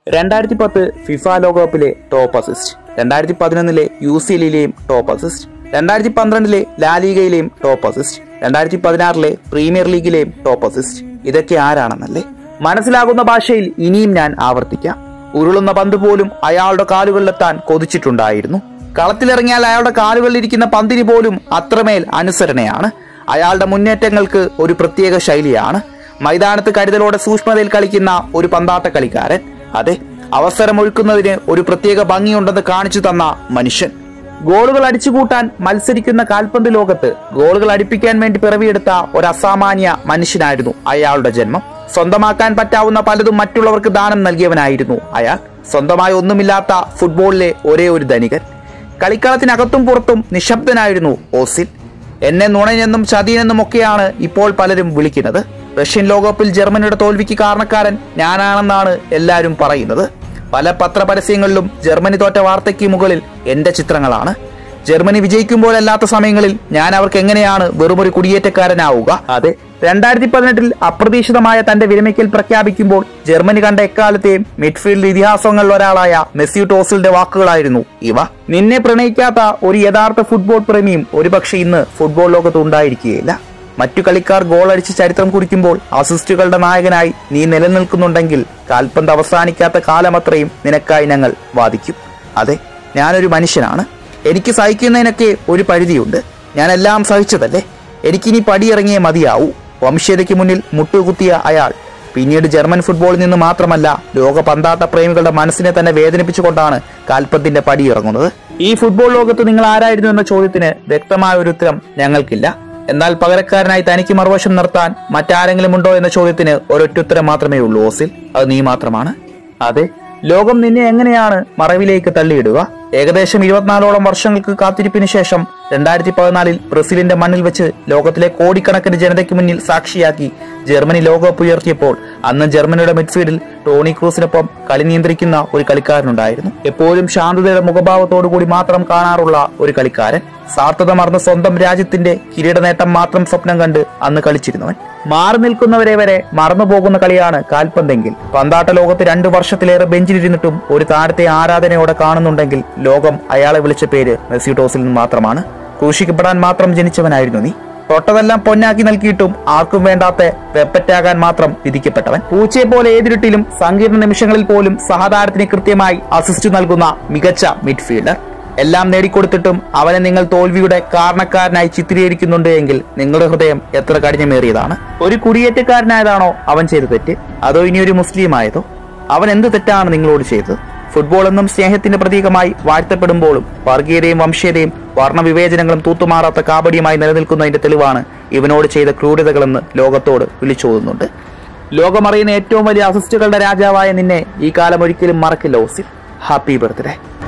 രണ്ടായിരത്തി പത്ത് ഫിഫ ലോകകപ്പിലെ ടോപ്പ് അസിസ്റ്റ് രണ്ടായിരത്തി പതിനൊന്നിലെ യു സി എല്ലിലെയും ടോപ്പ് അസിസ്റ്റ് രണ്ടായിരത്തി പന്ത്രണ്ടിലെ ലാലിഗയിലെയും ടോപ്പ് അസിസ്റ്റ് രണ്ടായിരത്തി പതിനാറിലെ പ്രീമിയർ ലീഗിലെയും ടോപ്പ് അസിസ്റ്റ് ഇതൊക്കെ ആരാണെന്നല്ലേ മനസ്സിലാകുന്ന ഭാഷയിൽ ഇനിയും ഞാൻ ആവർത്തിക്കാം ഉരുളുന്ന പന്ത് പോലും അയാളുടെ കാലുകളിലെത്താൻ കൊതിച്ചിട്ടുണ്ടായിരുന്നു കളത്തിലിറങ്ങിയാൽ അയാളുടെ കാലുകളിലിരിക്കുന്ന പന്തിന് പോലും അത്രമേൽ അനുസരണയാണ് അയാളുടെ മുന്നേറ്റങ്ങൾക്ക് ഒരു പ്രത്യേക ശൈലിയാണ് മൈതാനത്ത് കരുതലോടെ സൂക്ഷ്മതയിൽ കളിക്കുന്ന ഒരു പന്താട്ട കളിക്കാരൻ അതെ അവസരമൊഴുക്കുന്നതിന് ഒരു പ്രത്യേക ഭംഗിയുണ്ടെന്ന് കാണിച്ചു തന്ന മനുഷ്യൻ ഗോളുകൾ അടിച്ചുകൂട്ടാൻ മത്സരിക്കുന്ന കാൽപന്ത് ലോകത്ത് ഗോളുകൾ അടിപ്പിക്കാൻ വേണ്ടി പിറവിയെടുത്ത ഒരു അസാമാന്യ മനുഷ്യനായിരുന്നു അയാളുടെ ജന്മം സ്വന്തമാക്കാൻ പറ്റാവുന്ന പലതും മറ്റുള്ളവർക്ക് ദാനം നൽകിയവനായിരുന്നു അയാൾ സ്വന്തമായി ഒന്നുമില്ലാത്ത ഫുട്ബോളിലെ ഒരേ ഒരു ധനികൻ കളിക്കളത്തിനകത്തും പുറത്തും നിശബ്ദനായിരുന്നു ഓസിൽ എന്നെ നുണയെന്നും ചതിയനെന്നും ഒക്കെയാണ് ഇപ്പോൾ പലരും വിളിക്കുന്നത് റഷ്യൻ ലോകകപ്പിൽ ജർമ്മനിയുടെ തോൽവിക്ക് കാരണക്കാരൻ ഞാനാണെന്നാണ് എല്ലാവരും പറയുന്നത് പല പത്രപരസ്യങ്ങളിലും ജർമ്മനി തോറ്റ വാർത്തയ്ക്ക് മുകളിൽ എന്റെ ചിത്രങ്ങളാണ് ജർമ്മനി വിജയിക്കുമ്പോഴല്ലാത്ത സമയങ്ങളിൽ ഞാൻ അവർക്ക് എങ്ങനെയാണ് വെറുമൊരു കുടിയേറ്റക്കാരനാവുക അതെ രണ്ടായിരത്തി പതിനെട്ടിൽ അപ്രതീക്ഷിതമായ തന്റെ വിരമിക്കൽ പ്രഖ്യാപിക്കുമ്പോൾ ജർമ്മനി കണ്ട എക്കാലത്തെയും മിഡ്ഫീൽഡ് ഇതിഹാസങ്ങളിൽ ഒരാളായ മെസ്സി ടോസിലിന്റെ വാക്കുകളായിരുന്നു ഇവ നിന്നെ പ്രണയിക്കാത്ത ഒരു യഥാർത്ഥ ഫുട്ബോൾ പ്രേമിയും ഒരുപക്ഷെ ഇന്ന് ഫുട്ബോൾ ലോകത്ത് ഉണ്ടായിരിക്കുകയില്ല മറ്റു കളിക്കാർ ഗോൾ അടിച്ച് ചരിത്രം കുറിക്കുമ്പോൾ അസിസ്റ്റുകളുടെ നായകനായി നീ നിലനിൽക്കുന്നുണ്ടെങ്കിൽ കാൽപന്ത് അവസാനിക്കാത്ത കാലമത്രയും നിനക്കായി ഞങ്ങൾ വാദിക്കും അതെ ഞാനൊരു മനുഷ്യനാണ് എനിക്ക് സഹിക്കുന്നതിനൊക്കെ ഒരു പരിധിയുണ്ട് ഞാൻ എല്ലാം സഹിച്ചതല്ലേ എനിക്കിനി പടിയിറങ്ങിയേ മതിയാവൂ വംശീയതയ്ക്ക് മുന്നിൽ മുട്ടുകുത്തിയ അയാൾ പിന്നീട് ജർമ്മൻ ഫുട്ബോളിൽ നിന്ന് മാത്രമല്ല ലോക പന്താട്ട പ്രേമികളുടെ മനസ്സിനെ തന്നെ വേദനിപ്പിച്ചുകൊണ്ടാണ് കാൽപന്തിന്റെ പടിയിറങ്ങുന്നത് ഈ ഫുട്ബോൾ ലോകത്ത് നിങ്ങൾ ആരായിരുന്നു എന്ന ചോദ്യത്തിന് വ്യക്തമായ ഒരു ഉത്തരം ഞങ്ങൾക്കില്ല എന്നാൽ പകരക്കാരനായി തനിക്ക് മറുവശം നിർത്താൻ മറ്റാരെങ്കിലും ഉണ്ടോ എന്ന ചോദ്യത്തിന് ഒരൊറ്റ ഉത്തരം മാത്രമേ ഉള്ളൂ ഓസിൽ അത് നീ മാത്രമാണ് അതെ ലോകം നിന്നെ എങ്ങനെയാണ് മറവിലേക്ക് തള്ളിയിടുക ഏകദേശം ഇരുപത്തിനാലോളം വർഷങ്ങൾക്ക് കാത്തിരിപ്പിന് ശേഷം രണ്ടായിരത്തി പതിനാലിൽ ബ്രസീലിന്റെ മണ്ണിൽ വെച്ച് ലോകത്തിലെ കോടിക്കണക്കിന് ജനതയ്ക്ക് മുന്നിൽ സാക്ഷിയാക്കി ജർമ്മനി ലോകകപ്പ് ഉയർത്തിയപ്പോൾ അന്ന് ജർമ്മനിയുടെ മിഡ്ഫീൽഡിൽ ടോണി ക്രൂസിനൊപ്പം കളി നിയന്ത്രിക്കുന്ന ഒരു കളിക്കാരനുണ്ടായിരുന്നു എപ്പോഴും ശാന്തതയുടെ മുഖഭാവത്തോടു കൂടി മാത്രം കാണാറുള്ള ഒരു കളിക്കാരൻ സാർത്ഥത മറന്ന് സ്വന്തം രാജ്യത്തിന്റെ കിരീട നേട്ടം മാത്രം സ്വപ്നം കണ്ട് അന്ന് കളിച്ചിരുന്നവൻ മാറി നിൽക്കുന്നവരെ വരെ മറന്നു പോകുന്ന കളിയാണ് കാൽപന്തെങ്കിൽ പന്താട്ട ലോകത്ത് രണ്ടു വർഷത്തിലേറെ ബെഞ്ചിലിരുന്നിട്ടും ഒരു താരത്തെ ആരാധനയോടെ കാണുന്നുണ്ടെങ്കിൽ ലോകം അയാളെ വിളിച്ച പേര് മെസ്സി ടോസിൽ നിന്ന് മാത്രമാണ് ക്രൂശിക്കപ്പെടാൻ മാത്രം ജനിച്ചവനായിരുന്നു നീ തൊട്ടതെല്ലാം പൊന്നാക്കി നൽകിയിട്ടും ആർക്കും വേണ്ടാത്ത വെപ്പറ്റാകാൻ മാത്രം വിധിക്കപ്പെട്ടവൻ പൂച്ചയെ പോലെ ഏതിരുട്ടിലും സങ്കീർണ നിമിഷങ്ങളിൽ പോലും സഹതാരത്തിന് കൃത്യമായി അസിസ്റ്റ് നൽകുന്ന മികച്ച മിഡ്ഫീൽഡർ എല്ലാം നേടിക്കൊടുത്തിട്ടും അവനെ നിങ്ങൾ തോൽവിയുടെ കാരണക്കാരനായി ചിത്രീകരിക്കുന്നുണ്ട് എങ്കിൽ നിങ്ങളുടെ ഹൃദയം എത്ര കഠിനമേറിയതാണ് ഒരു കുടിയേറ്റക്കാരനായതാണോ അവൻ ചെയ്ത തെറ്റ് അതോ ഇനി ഒരു മുസ്ലിം ആയതോ അവൻ എന്ത് തെറ്റാണ് നിങ്ങളോട് ചെയ്തത് ഫുട്ബോൾ എന്നും സ്നേഹത്തിന്റെ പ്രതീകമായി വാഴ്ത്തപ്പെടുമ്പോഴും വർഗീയതയും വംശീയതയും വർണ്ണവിവേചനങ്ങളും തൂത്തുമാറാത്ത കാപടിയുമായി നിലനിൽക്കുന്നതിന്റെ തെളിവാണ് ഇവനോട് ചെയ്ത ക്രൂരതകളെന്ന് ലോകത്തോട് വിളിച്ചോതുന്നുണ്ട് ലോകമറിയുന്ന ഏറ്റവും വലിയ അസിസ്റ്റുകളുടെ രാജാവായ നിന്നെ ഈ കാലം ഒരിക്കലും മറക്കില്ല ഓസിൽ ഹാപ്പി ബർത്ത്ഡേ